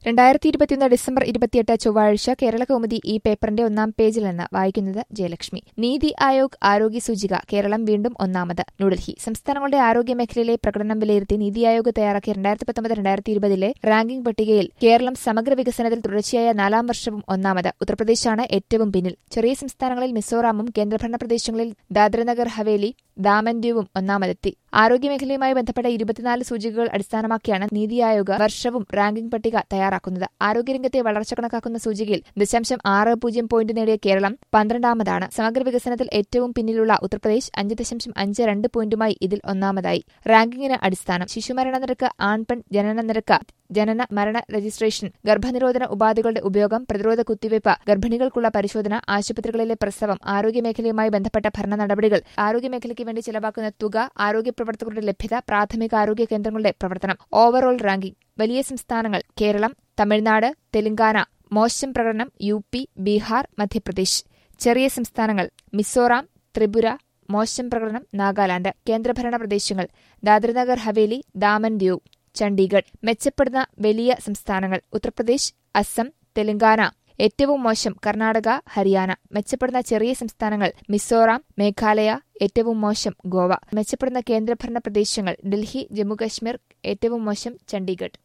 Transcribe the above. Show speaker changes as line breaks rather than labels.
രണ്ടായിരത്തി ഇരുപത്തിയൊന്ന് ഡിസംബർ ഇരുപത്തിയെട്ട് ചൊവ്വാഴ്ച കേരള കൗമുദി ഈ പേപ്പറിന്റെ ഒന്നാം പേജിൽ നിന്ന് വായിക്കുന്നത് ജയലക്ഷ്മി നീതി ആയോഗ് ആരോഗ്യ സൂചിക കേരളം വീണ്ടും ഒന്നാമത് ന്യൂഡൽഹി സംസ്ഥാനങ്ങളുടെ ആരോഗ്യ മേഖലയിലെ പ്രകടനം വിലയിരുത്തി നീതി ആയോഗ് തയ്യാറാക്കിയ രണ്ടായിരത്തി പത്തൊമ്പത് രണ്ടായിരത്തി ഇരുപതിലെ റാങ്കിംഗ് പട്ടികയിൽ കേരളം സമഗ്ര വികസനത്തിൽ തുടർച്ചയായ നാലാം വർഷവും ഒന്നാമത് ഉത്തർപ്രദേശാണ് ഏറ്റവും പിന്നിൽ ചെറിയ സംസ്ഥാനങ്ങളിൽ മിസോറാമും കേന്ദ്രഭരണ പ്രദേശങ്ങളിൽ ദാദ്രനഗർ ഹവേലി ദാമൻ ദ്യൂവും ഒന്നാമതെത്തി ആരോഗ്യമേഖലയുമായി ബന്ധപ്പെട്ട ഇരുപത്തിനാല് സൂചികകൾ അടിസ്ഥാനമാക്കിയാണ് നീതി ആയോഗ് വർഷവും റാങ്കിംഗ് പട്ടിക തയ്യാറാക്കുന്നത് ആരോഗ്യരംഗത്തെ വളർച്ച കണക്കാക്കുന്ന സൂചികയിൽ ദശാംശം ആറ് പൂജ്യം പോയിന്റ് നേടിയ കേരളം പന്ത്രണ്ടാമതാണ് സമഗ്ര വികസനത്തിൽ ഏറ്റവും പിന്നിലുള്ള ഉത്തർപ്രദേശ് അഞ്ച് ദശാംശം അഞ്ച് രണ്ട് പോയിന്റുമായി ഇതിൽ ഒന്നാമതായി റാങ്കിങ്ങിന് അടിസ്ഥാനം ശിശുമരണ നിരക്ക് ആൺപെൺ ജനന നിരക്ക് ജനന മരണ രജിസ്ട്രേഷൻ ഗർഭനിരോധന ഉപാധികളുടെ ഉപയോഗം പ്രതിരോധ കുത്തിവയ്പ് ഗർഭിണികൾക്കുള്ള പരിശോധന ആശുപത്രികളിലെ പ്രസവം ആരോഗ്യമേഖലയുമായി ബന്ധപ്പെട്ട ഭരണ നടപടികൾ ആരോഗ്യമേഖലയ്ക്ക് വേണ്ടി ചെലവാക്കുന്ന തുക ആരോഗ്യ പ്രവർത്തകരുടെ ലഭ്യത പ്രാഥമിക ആരോഗ്യ കേന്ദ്രങ്ങളുടെ പ്രവർത്തനം ഓവറോൾ റാങ്കിംഗ് വലിയ സംസ്ഥാനങ്ങൾ കേരളം തമിഴ്നാട് തെലങ്കാന മോശം പ്രകടനം യു പി ബീഹാർ മധ്യപ്രദേശ് ചെറിയ സംസ്ഥാനങ്ങൾ മിസോറാം ത്രിപുര മോശം പ്രകടനം നാഗാലാന്റ് കേന്ദ്രഭരണ പ്രദേശങ്ങൾ ദാദ്രനഗർ ഹവേലി ദാമൻ ദ്യൂ ചണ്ഡീഗഡ് മെച്ചപ്പെടുന്ന വലിയ സംസ്ഥാനങ്ങൾ ഉത്തർപ്രദേശ് അസം തെലങ്കാന ഏറ്റവും മോശം കർണാടക ഹരിയാന മെച്ചപ്പെടുന്ന ചെറിയ സംസ്ഥാനങ്ങൾ മിസോറാം മേഘാലയ ഏറ്റവും മോശം ഗോവ മെച്ചപ്പെടുന്ന കേന്ദ്രഭരണ പ്രദേശങ്ങൾ ഡൽഹി ജമ്മുകശ്മീർ ഏറ്റവും മോശം ചണ്ഡീഗഡ്